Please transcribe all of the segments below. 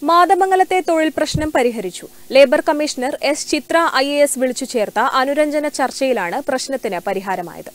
മാതമംഗലത്തെ തൊഴിൽ പ്രശ്നം പരിഹരിച്ചു labour commissioner S Chithra I A S വിളിച്ചു ചേർത്ത അനുരഞ്ജന ചർച്ചയിലാണ് പ്രശ്നത്തിന് പരിഹാരമായത്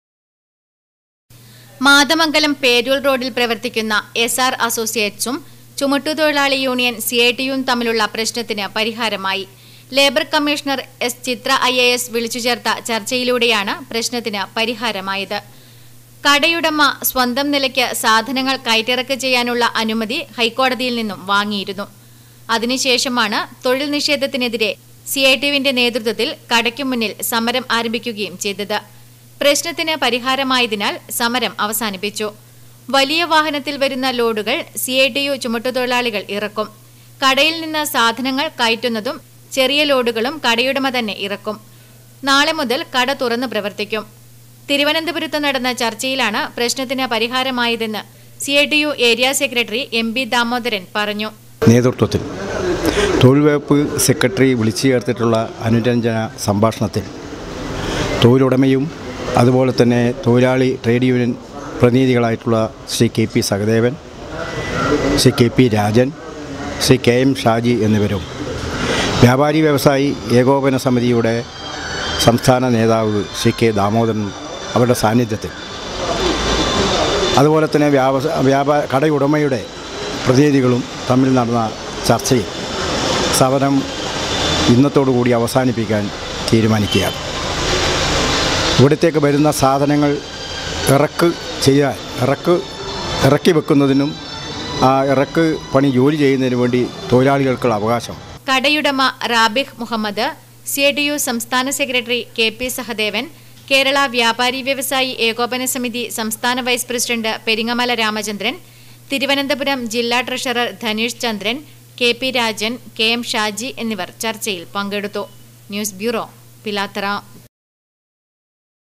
മാതമംഗലം പേരൂർ റോഡിൽ പ്രവർത്തിക്കുന്ന എസ് ആർ അസോസിയേറ്റ്സും ചുമട്ടുതൊഴിലാളി യൂണിയൻ സി ഐ ടിയും തമ്മിലുള്ള പ്രശ്നത്തിന് പരിഹാരമായി labour commissioner S Chithra I A S വിളിച്ചു ചേർത്ത ചർച്ചയിലൂടെയാണ് പ്രശ്നത്തിന് പരിഹാരമായത് കടയുടമ സ്വന്തം നിലയ്ക്ക് സാധനങ്ങൾ കയറ്റിറക്ക് ചെയ്യാനുള്ള അനുമതി ഹൈക്കോടതിയിൽ നിന്നും വാങ്ങിയിരുന്നു അതിനുശേഷമാണ് തൊഴിൽ നിഷേധത്തിനെതിരെ സി ഐ ടിയുവിന്റെ നേതൃത്വത്തിൽ കടയ്ക്കു മുന്നിൽ സമരം ആരംഭിക്കുകയും ചെയ്തത് പ്രശ്നത്തിന് പരിഹാരമായതിനാൽ സമരം അവസാനിപ്പിച്ചു വലിയ വാഹനത്തിൽ വരുന്ന ലോഡുകൾ സി ഐ ടി യു ചുമട്ടുതൊഴിലാളികൾ ഇറക്കും കടയിൽ നിന്ന് സാധനങ്ങൾ കയറ്റുന്നതും ചെറിയ ലോഡുകളും കടയുടമ തന്നെ ഇറക്കും നാളെ മുതൽ കട തുറന്ന് പ്രവർത്തിക്കും തിരുവനന്തപുരത്ത് നടന്ന ചർച്ചയിലാണ് പ്രശ്നത്തിന് പരിഹാരമായതെന്ന് C I T U area secretary M B Damodaran പറഞ്ഞു നേതൃത്വത്തിൽ തൊഴിൽ വകുപ്പ് സെക്രട്ടറി വിളിച്ചു ചേർത്തിട്ടുള്ള അനുരഞ്ജന സംഭാഷണത്തിൽ തൊഴിലുടമയും അതുപോലെ തന്നെ തൊഴിലാളി ട്രേഡ് യൂണിയൻ പ്രതിനിധികളായിട്ടുള്ള Shri K P Sahadevan Shri K P Rajan Shri K M Shaji എന്നിവരും വ്യാപാരി വ്യവസായി ഏകോപന സമിതിയുടെ സംസ്ഥാന നേതാവ് ശ്രീ കെ ദാമോദരൻ അവരുടെ സാന്നിധ്യത്തിൽ അതുപോലെ തന്നെ വ്യാപ വ്യാപാര കടയുടമയുടെ പ്രതിനിധികളും തമ്മിൽ നടന്ന ചർച്ചയിൽ സമരം ഇന്നത്തോടു കൂടി അവസാനിപ്പിക്കാൻ തീരുമാനിക്കുകയാണ് ഇവിടത്തേക്ക് വരുന്ന സാധനങ്ങൾ ഇറക്ക് ചെയ്യാൻ ഇറക്ക് ഇറക്കി വെക്കുന്നതിനും ആ ഇറക്ക് പണി ജോലി ചെയ്യുന്നതിന് വേണ്ടി തൊഴിലാളികൾക്കുള്ള അവകാശം കടയുടമ Rabih Muhammad C I T U സംസ്ഥാന secretary K P Sahadevan Kerala വ്യാപാരി വ്യവസായി ഏകോപന സമിതി സംസ്ഥാന വൈസ് പ്രസിഡന്റ് പെരിങ്ങമല രാമചന്ദ്രൻ തിരുവനന്തപുരം ജില്ലാ treasurer Dhaneesh Chandran K P Rajan K M Shaji എന്നിവർ ചർച്ചയിൽ പങ്കെടുത്തു ന്യൂസ് ബ്യൂറോ പിലാത്തറ